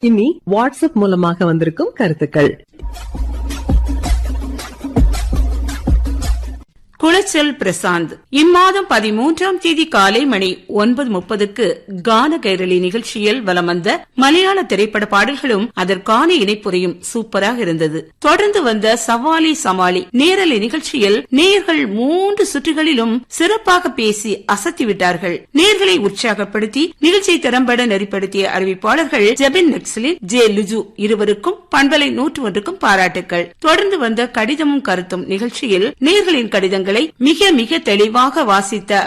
இனி வாட்ஸ்அப் மூலமாக வந்திருக்கும் கருத்துக்கள் குளச்சல் பிரசாந்த் இம்மாதம் பதிமூன்றாம் தேதி காலை மணி ஒன்பது முப்பதுக்கு கான கைரளி நிகழ்ச்சியில் வலம் வந்த மலையாள திரைப்பட பாடல்களும் அதற்கான இணைப்புரையும் சூப்பராக இருந்தது தொடர்ந்து வந்த சவாலி சமாளி நேரலை நிகழ்ச்சியில் நேயர்கள் மூன்று சுற்றுகளிலும் சிறப்பாக பேசி அசத்திவிட்டார்கள் நேர்களை உற்சாகப்படுத்தி நிகழ்ச்சியை திறம்பட நெறிப்படுத்திய அறிவிப்பாளர்கள் ஜெபின் நெக்ஸலின் ஜே லுஜு இருவருக்கும் பண்பலை நூற்று ஒன்றுக்கும் பாராட்டுக்கள் தொடர்ந்து வந்த கடிதமும் கருத்தும் நிகழ்ச்சியில் நேர்களின் கடிதங்களை மிக மிக தெளிவாக வாசித்த